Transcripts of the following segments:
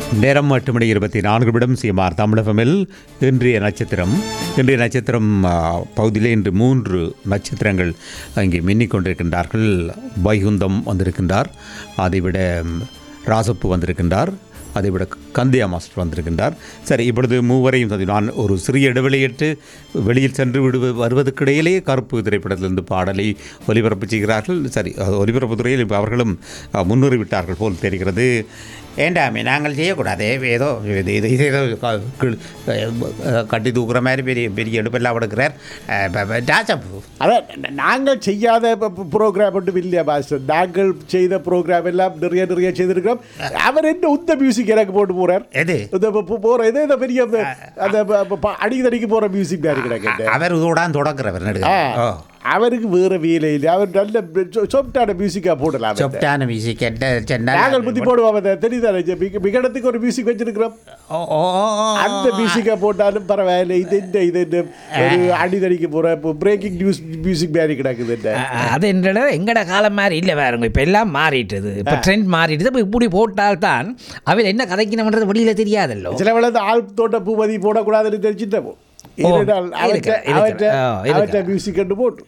நேரம் எட்டு மணி இருபத்தி நான்கு நிமிடம் சிஎம்ஆர் தமிழகமில் இன்றைய நட்சத்திரம் இன்றைய நட்சத்திரம் ஆ, பகுதியிலே இன்று மூன்று நட்சத்திரங்கள் அங்கே மின்னிக் கொண்டிருக்கின்றார்கள் வைகுந்தம் வந்திருக்கின்றார் அதைவிட ம், ராசப்பு வந்திருக்கின்றார் அதைவிட கந்தியா மாஸ்டர் வந்திருக்கின்றார் சரி இப்பொழுது மூவரையும் சந்தி நான் ஒரு சிறிய இடைவெளியிட்டு வெளியில் சென்று விடு வருவதற்கிடையிலேயே கருப்பு திரைப்படத்திலிருந்து பாடலை ஒலிபரப்பு செய்கிறார்கள் சரி அது ஒலிபரப்பு துறையில் இப்போ அவர்களும் அஹ், முன்னுறி விட்டார்கள் போல் தெரிகிறது ஏண்டாமே நாங்கள் செய்யக்கூடாது ஏதோ இது இது இது ஏதோ க- கிழ- அஹ், கட்டி தூக்குற மாதிரி பெரிய பெரிய எடுப்பெல்லாம் எடுக்கிறார் ராஜப்பு அதான் ந- நாங்கள் செய்யாத ப்ரோக்ராம் ஒன்றும் இல்லையா மாஸ்டர் நாங்கள் செய்த ப்ரோக்ராம் எல்லாம் நிறைய நிறைய செய்திருக்கிறோம் அவர் என்ன உத்த மியூசிக் எனக்கு போட்டு போறார் எது இந்த ப- ப- போற இது இந்த பெரிய அந்த அந்த ப- ப- ப- அடிக்கடிக்கு போற மியூசிக் மாதிரி கிடக்கு அவர் இதோடான் தொடங்குறவர் நடுக ஓ அவருக்கு வேற வேலை இல்லை அவர் நல்ல சொப்டான மியூசிக்கா போடலாம் அவர்ட்ட. சொப்டான மியூசிக் என்ன சொன்னால் நாங்கள் புத்தி போடுவோம் அதை தெரியுதானே மிக- மிகடத்துக்கு ஒரு மியூசிக் வச்சிருக்கிறோம் ஓ ஓ ஓ, ஓ. அந்த மியூசிக்கை போட்டாலும் பரவாயில்ல இது என்ன இது என்ன ஒரு அடிதடிக்கு போற பிரேக்கிங் நியூஸ் மியூசிக் மாதிரி கிடக்குது என்ன அ- அது என்ற எங்கட காலம் மாதிரி இல்லை வேறுங்க இப்போ எல்லாம் மாறிட்டுது இப்போ ட்ரெண்ட் மாறிட்டுது இப்போ இப்படி போட்டால்தான் அவள் என்ன கதைக்கணும்ன்றது வெளியில தெரியாதல்லோ சில வேளை இந்த ஆள் தோட்ட பூமதி போடக்கூடாதுன்னு தெரிஞ்சுட்டோம் ஓ, இருக்கு, இருக்கு. ஆ, இருக்கு. அவற்ற மியூசிக் கண்டு போட்டு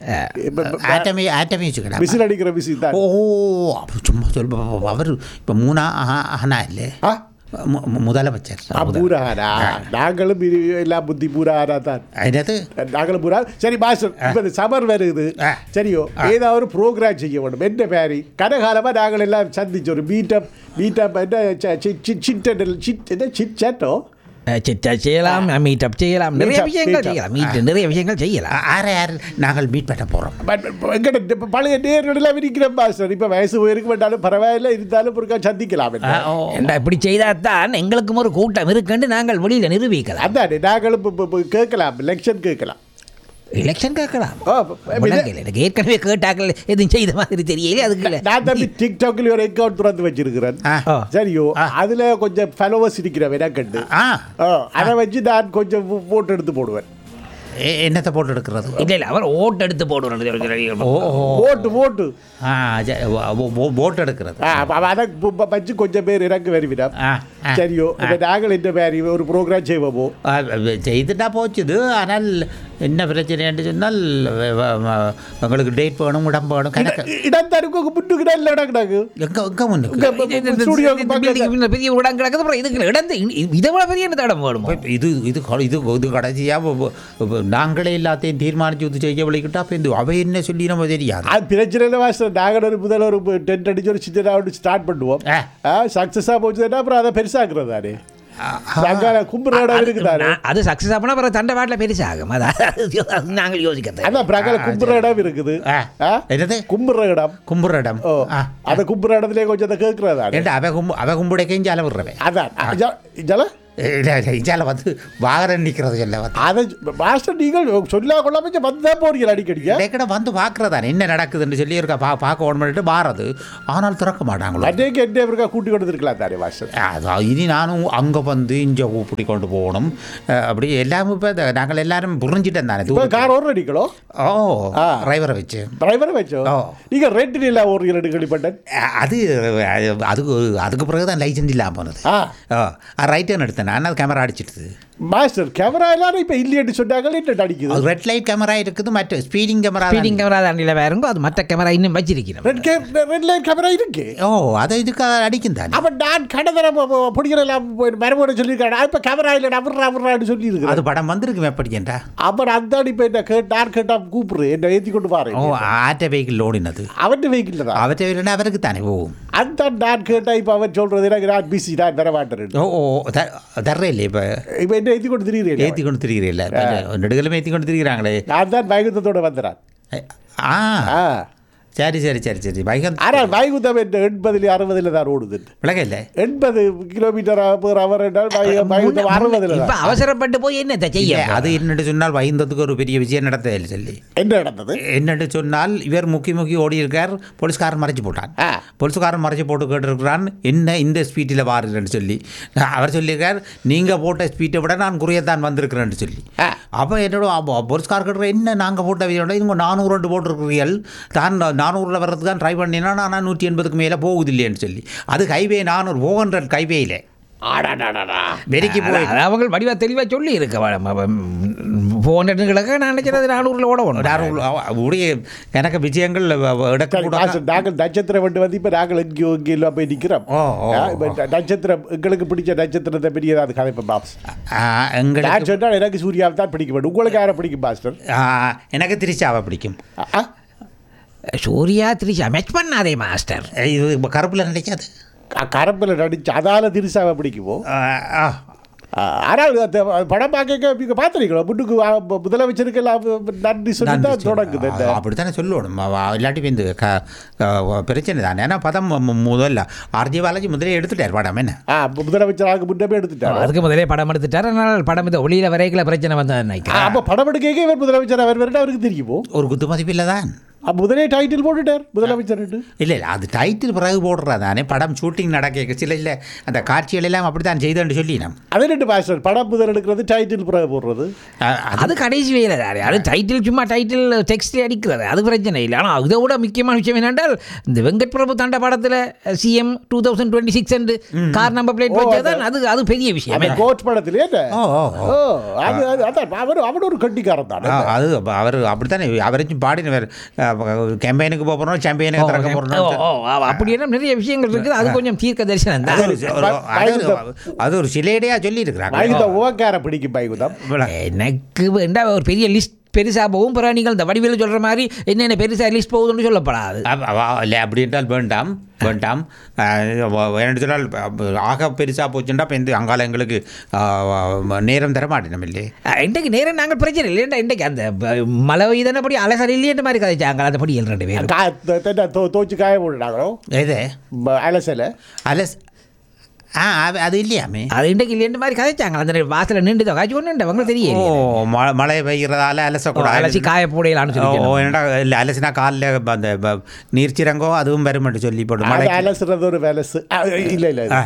ஆட்டமி ஆட்டமி வச்சுக்கடா விசில் அடிக்கிற மியூசிக் தான் ஓ அப்ப சும்மா சொல் அவர் இப்போ மூணா ஆஹா, ஆனா இல்லை ஆ? மு- மு- முதலமைச்சர் ஆ, பூரானா நாங்களும் இது எல்லாம் புத்தி பூரானா தான் என்னது நாங்களும் பூரா சரி மாஸ்டர் இப்போ இந்த சமர் வருது ஆ. சரியோ ஏதாவது ஒரு ப்ரோக்ராம் செய்ய வேண்டும் என்ன பேரி கனகாலமாக நாங்கள் எல்லாம் சந்திச்சு ஒரு மீட்டப் மீட்டப் என்ன ச- சி- சி- சிட் சிட் என்ன சிட் சேட்டோ சிட்டா செய்யலாம் மீட்டப் செய்யலாம் நிறைய Meetup, விஷயங்கள் meetup. செய்யலாம் மீட் நிறைய விஷயங்கள் செய்யலாம் ஆறு யார் நாங்கள் மீட் பண்ண போகிறோம் பட் எங்கிட்ட இப்ப பழைய நேர்களெல்லாம் இருக்கிற மாஸ்டர் இப்போ வயசு போயிருக்கு வேண்டாலும் பரவாயில்ல இருந்தாலும் ஒருக்கா சந்திக்கலாம் என்ன. ஏண்டா இப்படி செய்தால்தான் எங்களுக்கும் ஒரு கூட்டம் இருக்குன்னு நாங்கள் வெளியில நிரூபிக்கலாம் அதானே நாங்களும் இப்ப- இப்ப- இப்ப கேட்கலாம் எலெக்ஷன் கேட்கலாம் எலெக்ஷன் கேட்கலாம் ஓ, இப்ப- இப்ப இத- விளங்கல. எனக்கு ஏற்கனவே கேட்டாக்கள் எதுவும் செய்த மாதிரி தெரியல அதுக்கு நான் தம்பி டிக்டாக்ல ஒரு அக்கௌண்ட் திறந்து வச்சிருக்கிறேன் ஆ. ஆ. சரியோ அதுல கொஞ்சம் ஃபாலோவர்ஸ் இருக்கிறவன் எனக்கண்டு ஆ அதை வச்சு நான் கொஞ்சம் போட்டோ எடுத்து போடுவேன் எ- என்னத்தை போட்டு எடுக்கிறது இல்ல இல்ல அவர் ஓட்டு எடுத்து போடுவோம் ஓ ஓ போட்டு போட்டு ஆ ஜ- ஓ- ஓ- போட் எடுக்கிறது ஆ, அப்ப அதை பு- பு- வச்சு கொஞ்சம் பேர் எனக்கு வருவிடம் ஆ, ஆ, சரியோ இப்ப நாங்கள் இந்த மாதிரி ஒரு ப்ரோக்ராம் செய்வோமோ ஆ, செய்துட்டா போச்சுது ஆனால் என்ன பிரச்சனைன்னு சொன்னால் வ- வ- வ- உங்களுக்கு டேட் வேணும் இடம் வேணும் கணக்கு இடம் தருக்கு முன்னுக்கு நல்ல இடம் கிடக்கு எங்க எங்க முன்னுக்கு இங்க ப- ப- ஸ்டுடியோக்கு பக்கத்துல பெரிய இடம் கிடக்குது அப்புறம் இதுக்கு இடம் இதை விட பெரிய என்ன இடம் வேணுமோ இது இது க- இது இது கடைசியாக நாங்களே எல்லாத்தையும் தீர்மானிச்சு இது செய்ய விளைக்கிட்டா அப்போ இந்த அவை என்ன சொல்லி நம்ம தெரியாது அது பிரச்சனை இல்லை மாஸ்டர் நாங்கள் ஒரு முதல்ல ஒரு டென்ட் அடிச்சு ஒரு சின்ன ரவுண்டு ஸ்டார்ட் பண்ணுவோம் ஆ. சக்ஸஸாக போச்சுன்னா அப்புறம் அதை பெருசாக்குறது தானே அங்கே கும்புற இடம் இருக்குதானே நான் அது சக்ஸஸ் ஆகுனா அப்புறம் தண்டை வாட்டில் பெருசாகும் அதான் நாங்கள் யோசிக்கிறது அதான் பிரகால கும்புற இடம் இருக்குது ஆ. ஆ? என்னது கும்புற இடம் கும்புற இடம் ஓ ஆ. அந்த கும்புற இடத்துல கொஞ்சம் அதை கேட்கறதானே ஏண்டா அவ கும்பு அவ கும்புடைக்கையும் ஜால விடுறவன் அதான் ஜ- ஜல இல்லை இல்லை இஞ்சால வந்து வாகனம் நிற்கிறது சொல்ல வந்து அதை மாஸ்டர் நீங்கள் சொல்லா கொள்ளாம இங்க வந்து தான் போறீங்க அடிக்கடிக்க இடைக்கிட வந்து பார்க்குறதானே என்ன நடக்குதுன்னு சொல்லி இருக்கா பா பார்க்க ஓடமிட்டு மாறது ஆனால் திறக்க மாட்டாங்களோ அன்றைக்கு என்ன இருக்கா கூட்டி கொண்டு இருக்கலாம் தானே மாஸ்டர் அதான் இனி நானும் அங்கே வந்து இங்கே கூப்பிடி கொண்டு போகணும் அஹ் அப்படி எல்லாமே இப்போ நாங்கள் எல்லாரும் புரிஞ்சிட்டேன் தானே இப்போ தூரத்து- கார் ஓடுற அடிக்கலோ ஓ ஆ. டிரைவரை வச்சு டிரைவரை வச்சோ ஓ. நீங்க ரெட் இல்ல ஓடுறீங்க கேள்விப்பட்டேன் அஹ் அது அது- அதுக்கு அதுக்கு பிறகு தான் லைசன்ஸ் இல்லாமல் போனது ஆ ஓ ரைட் ஹேண்ட் எடுத்தேன் நான் அது கேமரா அடிச்சிடுது மாஸ்டர் கேமரா எல்லாரும் இப்ப இல்லையேன்னு சொன்னாங்க என்ன அடிக்குது ரெட் லைட் கேமரா இருக்குது மற்ற ஸ்பீடிங் கேமரா ஸ்பீடிங் கேமரா தாண்டியில் வேறுங்கோ அது மற்ற கேமரா இன்னும் வச்சிருக்கிறோம் ரெட் கே ரெட் லைட் கேமரா இருக்கு ஓ அதை இதுக்கு அடிக்கும் தானே அப்ப நான் கடை பிடிக்கிறலாம் மரபோட சொல்லியிருக்கேன் நான் இப்ப கேமரா இல்லை அவர்றா அவர்றான்னு சொல்லி இருக்கிறேன் அது படம் வந்திருக்கும் எப்படின்றா அப்புறம் அந்த இப்ப என்ன கேட் நான் கேட்டா கூப்பிடு என்ன ஏத்தி கொண்டு பாரு ஓ ஆட்ட வெஹிக்கிள் ஓடினது அவன் வெஹிக்கிள் தான் அவற்றை இல்லைன்னா அவருக்கு தானே போகும் அந்த நான் கேட்டா இப்ப அவன் சொல்றது எனக்கு நான் பிஸி நான் தர மாட்டேன் ஓ ஓ த- தர்றே இல்லையே இப்போ இப்ப என்ன ஏத்தி கொண்டு திரிகிறேன் ஏற்றி கொண்டு திரிகிறீல்ல நெடுகளும் ஏற்றி கொண்டு திரிகிறாங்களே நான் தான் வைகுந்தத்தோட வந்துறான் ஆ ஆ சரி சரி சரி சரி வைகந்த் ஆனால் வைகுந்தம் என்ன எண்பதுல அறுபதுல தான் ஓடுது விலக இல்லை எண்பது கிலோமீட்டர் per hour என்றால் வை- வைகுந்தம் அறுபதுல இப்ப தான் அவசரப்பட்டு போய் என்னத்தை செய்ய இல்ல, அது என்னட்டு சொன்னால் வைந்ததுக்கு ஒரு பெரிய விஷயம் நடந்ததில்லை சொல்லி என்ன நடந்தது என்னட்டு சொன்னால் இவர் முக்கி முக்கி ஓடி இருக்கார் போலீஸ்காரன் மறைச்சு போட்டான் ஆ. போலீஸ்காரன் மறைச்சு போட்டு கேட்டிருக்கிறான் என்ன இந்த ஸ்பீட்டில் வாருன்னு சொல்லி அவர் சொல்லியிருக்கார் நீங்கள் போட்ட ஸ்பீட்டை விட நான் குறையத்தான் வந்திருக்கிறேன்னு சொல்லி ஆ. அப்போ என்னோட அப்போ போலீஸ்கார் கேட்குற என்ன நாங்கள் போட்ட விட இவங்க நானூறு ரெண்டு போட்டிருக்கிறீர்கள் தான் நானூறில் வர்றதுக்கு தான் ட்ரை பண்ணினா நான் நூற்றி எண்பதுக்கு மேலே போகுது இல்லைன்னு சொல்லி அது ஹைவே நானூறு ஃபோர் ஹண்ட்ரட் ஹைவேயில் ஆடாடாடா வெறிக்கு போய் அது அவங்க வடிவா தெளிவா சொல்லி இருக்க ஃபோன் கிழக்க நான் நினைச்சது நானூறுல ஓட ஒன்று யாரும் உடைய எனக்கு விஜயங்கள் எடுக்கக்கூடாது மாஸ்டர், நாங்கள் நட்சத்திரம் வந்து வந்து இப்போ நாங்கள் எங்கேயோ எங்கேயோ எல்லாம் போய் நிற்கிறோம் ஓ, ஓ, இப்ப நட்சத்திரம் எங்களுக்கு பிடிச்ச நட்சத்திரத்தை பற்றி ஏதாவது கதைப்பேன் பாப்ஸ் ஆ, எங்களுக்கு நான் சொன்னால் எனக்கு சூர்யாவை தான் பிடிக்க வேண்டும் உங்களுக்கு யாரை பிடிக்கும் மாஸ்டர் ஆ, எனக்கு திருச்சாவை பிடிக்கும் ஆ, ஆ, சூர்யா திரிஷா மேட்ச் பண்ணாதே மாஸ்டர் இது கருப்பில் நினைக்காது கரம்பில் நடிச்சு அதால திருசாவை பிடிக்குமோ ஆ, ஆ. ஆ, ஆனால் அந்த படம் பார்க்க நீங்கள் பார்த்துருக்கீங்களா முன்னுக்கு வா- முதலமைச்சருக்கெல்லாம் நன்றி சொல்லி நன்றி தான் தொடங்குது இந்த சொல்லு. அப்படித்தானே சொல்லணும் அவ- இல்லாட்டி வந்து க க- பிரச்சனை தானே ஏன்னா பதம் மு- முதல்ல ஆர்ஜி பாலாஜி முதலே எடுத்துட்டார் படம் என்ன ஆ முதலமைச்சராக முன்னமே எடுத்துட்டாரு அதுக்கு முதலே படம் எடுத்துட்டார் அதனால் படம் இந்த ஒளியில வரைக்கல பிரச்சனை வந்தது நினைக்கிறேன் அப்போ படம் எடுக்க இவர் முதலமைச்சர் அவர் வரட்டு அவருக்கு தெரியுமோ ஒரு குத்து மதிப்பில்லை தான் அப்ப முதலே டைட்டில் போட்டுட்டார் முதலமைச்சர் இல்லை இல்லை அது டைட்டில் பிறகு போடுறா தானே படம் ஷூட்டிங் நடக்க சில இல்லை அந்த காட்சிகள் எல்லாம் அப்படி தான் செய்தேன்னு சொல்லி நான் அது ரெண்டு மாஸ்டர் படம் முதல் எடுக்கிறது டைட்டில் பிறகு போடுறது அது கடைசி வேலை தானே அது டைட்டில் சும்மா டைட்டில் டெக்ஸ்ட் அடிக்கிறது அது பிரச்சனை இல்லை ஆனால் இதை விட முக்கியமான விஷயம் என்னென்றால் இந்த வெங்கட் பிரபு தாண்ட படத்தில் CM two thousand twenty six and car number plate வச்சதான் அது அது பெரிய விஷயம் அந்த கோட் படத்திலே என்ன? ஓ ஓ ஓ. ஓ அது அது அதான் அவர் அவர் ஒரு கட்டிக்காரன் தான் ஆ, அது அவர் அப்படித்தானே அவரையும் பாடினவர் கேம்பெயினுக்கு போக போகிறோம் சாம்பியனுக்கு திறக்க ஓ, போகிறோம் ஓ, அப்படி என்ன நிறைய விஷயங்கள் இருக்குது அது கொஞ்சம் தீர்க்க தரிசனம் தான் அது ஒரு- ஒரு- அது ஒரு- அது ஒரு சிலேடையா சொல்லி இருக்கிறாங்க வைகுந்த உவக்கார பிடிக்கும் வைகுந்தம் எனக்கு வேண்டா ஒரு பெரிய லிஸ்ட் பெருசாக போகும் பிறகு நீங்கள் இந்த வடிவில் சொல்கிற மாதிரி என்னென்ன பெருசாக லிஸ்ட் போகுதுன்னு சொல்லப்படாது இல்லை அப்படி என்றால் வேண்டாம் வேண்டாம் வேண்டு சொன்னால் ஆக பெருசாக போச்சுண்டா இப்போ இந்த அங்கால எங்களுக்கு ஆ, நேரம் தர மாட்டேன் இல்லை அஹ், இன்றைக்கு நேரம் நாங்கள் பிரச்சனை இல்லைண்டா இன்றைக்கு அந்த ப- மழை இதனபடி அலசல் இல்லைன்ற மாதிரி கதைச்சாங்க அந்த படி ரெண்டு பேரும் கா- த- த- தோ- தோச்சு காய போட்டுட்டாங்களோ எது அலசல அலஸ் ஆ அது- அது இல்லையாமே அது இன்றைக்கு இல்லைன்ற மாதிரி கதைச்சாங்க அந்த வாசலில் நின்று தான் காய்ச்சி ஒன்று அவங்களுக்கு ஓ தெரியல ம- மழை பெய்கிறதால அலசக்கூடாது அலசி காய போடையலான்னு ஓ சொல்லி ஓ, என்னடா இல்லை அலசினா காலில் அந்த ப- நீர்ச்சிரங்கோ அதுவும் வருமென்று சொல்லி போட்டு அது மழை அலசுறது ஒரு வேலசு ஆ, இல்ல இல்ல இல்ல.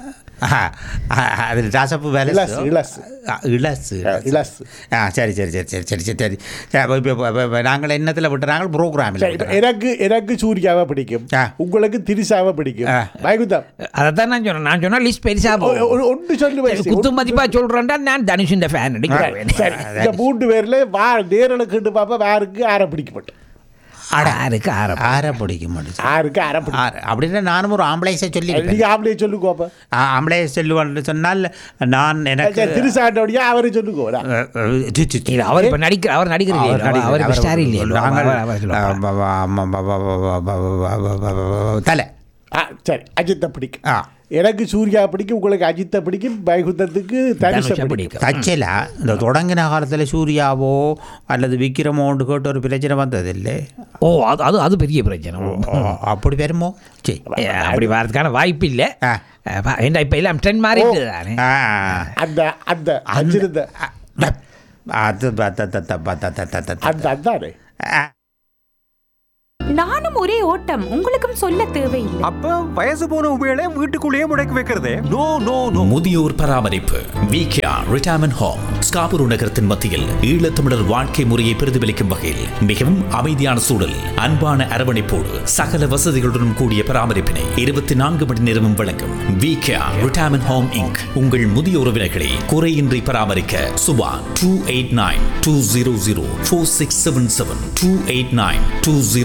அது ராசப்பு வேலை இலசு, இலசு. இலசு ஆ, இலசு. ஆ சரி சரி சரி சரி சரி சரி சரி சரி அப்ப இப்ப- இப்ப- இப்ப நாங்கள் என்னத்தில் விட்டு நாங்கள் ப்ரோக்ராமில் சரி, இப்ப எனக்கு எனக்கு சூர்யாவை பிடிக்கும் ஆ. உங்களுக்கு திரிசாவை பிடிக்கும் ஆ. வைகுந்தம் அதைத்தான் நான் சொன்னேன் நான் சொன்னால் லிஸ்ட் பெருசாக ஒ- போகும் ஒ- ஒன்று சொல்லு வயசு. குத்து மதிப்பாக சொல்கிறேன்டா நான் தனுஷின் ஃபேன் அடிக்கிறேன் சரி இந்த மூன்று பேர்ல வா நேரில் கிட்டு பாப்பா யாருக்கு ஆரை பிடிக்கப்பட்டு ஆறுக்கு ஆறு ஆற பிடிக்க மாட்டேன் ஆருக்கு ஆரை பிடிக்கும் ஆறு அப்படின்னா நானும் ஒரு ஆம்பளைஸை சொல்லி நீங்க ஆம்பளை சொல்லுங்க அப்ப ஆம்பளை சொல்லுவான்னு சொன்னால் நான் எனக்கு திருசாண்டோடைய அவரை சொல்லுங்க அஹ், அஹ், சி, சி, சி. இது அவர் இப்போ நடிக்கிற அவர் நடிக்கிறது அவர் இல்லையா? நடிகர். அவர் இப்போ அவர் ஸ்டார் இல்லையா நாங்கள் அவர் அவர் சொல்லுவாங்க. அஹ், ப- ப- ம- ப- ப- ப- ப- ப- ப- ப- ப- தலை ஆ, சரி அஜித்தை பிடிக்கும் ஆ எனக்கு சூர்யா பிடிக்கும் உங்களுக்கு அஜித்தை பிடிக்கும் வைகுந்தத்துக்கு தனுஷை தனுஷை பிடிக்கும் பிடிக்கும். தச்சல இந்த தொடங்கின காலத்தில் சூர்யாவோ அல்லது விக்ரமோண்டு கேட்ட ஒரு பிரச்சனை வந்தது இல்லை ஓ அது அது அது பெரிய பிரச்சனை ஓ. அப்படி வருமோ சரி ஏ, அப்படி வரதுக்கான வாய்ப்பு இல்லை ஆ. ஏண்டா இப்போ எல்லாம் ட்ரெண்ட் மாறிட்டு தானே ஆ. அந்த அந்த வச்சிருந்த அது அது அது- அது- அது- அது- அது- அது- அந்த அதானே ஆ. நானும் ஒரே ஓட்டம் உங்களுக்கும் சொல்ல தேவையில்லை அப்ப வயசு போன உபயோக வீட்டுக்குள்ளேயே முடக்கி வைக்கிறதே நோ நோ நோ முதியோர் பராமரிப்பு விகேஆர் ரிட்டையர்மெண்ட் ஹோம் ஸ்காபுரு நகரத்தின் மத்தியில் ஈழத்தமிழர் வாழ்க்கை முறையை பிரதிபலிக்கும் வகையில் மிகவும் அமைதியான சூழல் அன்பான அரவணைப்போடு சகல வசதிகளுடன் கூடிய பராமரிப்பினை இருபத்தி நான்கு மணி நேரமும் வழங்கும் விகேஆர் ரிட்டையர்மெண்ட் ஹோம் இங்க் உங்கள் முதிய உறவினர்களை குறையின்றி பராமரிக்க Subha two eight nine two zero zero four six seven seven two eight nine two zero